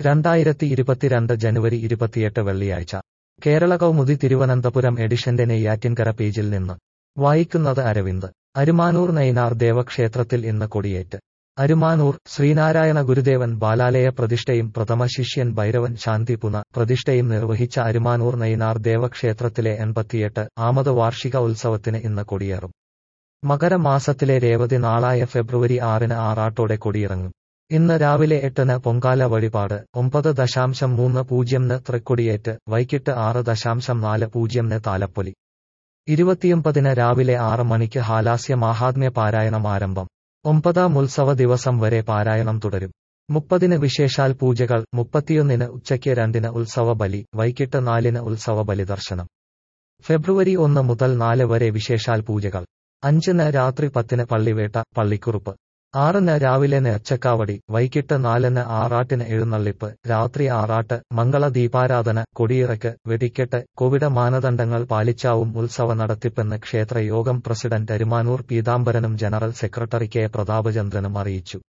രണ്ടായിരത്തി ഇരുപത്തിരണ്ട് ജനുവരി ഇരുപത്തിയെട്ട് വെള്ളിയാഴ്ച കേരള കൗമുദി തിരുവനന്തപുരം എഡിഷന്റെ നെയ്യാറ്റിൻകര പേജിൽ നിന്ന് വായിക്കുന്നത് അരവിന്ദ് അരുമാനൂർ നൈനാർ ദേവക്ഷേത്രത്തിൽ ഇന്ന് കൊടിയേറ്റ് അരുമാനൂർ ശ്രീനാരായണ ഗുരുദേവൻ ബാലാലയ പ്രതിഷ്ഠയും പ്രഥമ ശിഷ്യൻ ഭൈരവൻ ശാന്തിപുന പ്രതിഷ്ഠയും നിർവഹിച്ച അരുമാനൂർ നൈനാർ ദേവക്ഷേത്രത്തിലെ എൺപത്തിയെട്ട് ആമത് വാർഷിക ഉത്സവത്തിന് ഇന്ന് കൊടിയേറും മകരമാസത്തിലെ രേവതി നാളായ ഫെബ്രുവരി ആറിന് ആറാട്ടോടെ കൊടിയിറങ്ങും ഇന്ന് രാവിലെ എട്ടിന് പൊങ്കാല വഴിപാട് ഒമ്പത് ദശാംശം മൂന്ന് പൂജ്യംന് തൃക്കൊടിയേറ്റ് വൈകിട്ട് ആറ് ദശാംശം നാല് പൂജ്യംന് താലപ്പൊലി ഇരുപത്തിയൊമ്പതിന് രാവിലെ ആറ് മണിക്ക് ഹാലാസ്യ മാഹാത്മ്യ പാരായണം ആരംഭം ഒമ്പതാം ഉത്സവ ദിവസം വരെ പാരായണം തുടരും മുപ്പതിന് വിശേഷാൽ പൂജകൾ മുപ്പത്തിയൊന്നിന് ഉച്ചയ്ക്ക് രണ്ടിന് ഉത്സവ ബലി വൈകിട്ട് നാലിന് ഉത്സവ ബലിദർശനം ഫെബ്രുവരി ഒന്ന് മുതൽ നാല് വരെ വിശേഷാൽ പൂജകൾ അഞ്ചിന് രാത്രി പത്തിന് പള്ളിവേട്ട പള്ളിക്കുറുപ്പ് ആറിന് രാവിലെ നേർച്ചക്കാവടി വൈകിട്ട് നാലിന് ആറാട്ടിന് എഴുന്നള്ളിപ്പ് രാത്രി ആറാട്ട് മംഗള ദീപാരാധന കൊടിയിറക്ക് വെടിക്കെട്ട് കോവിഡ് മാനദണ്ഡങ്ങൾ പാലിച്ചാവും ഉത്സവ നടത്തിപ്പെന്ന് ക്ഷേത്ര യോഗം പ്രസിഡന്റ് അരുമാനൂർ പീതാംബരനും ജനറൽ സെക്രട്ടറി കെ പ്രതാപചന്ദ്രനും അറിയിച്ചു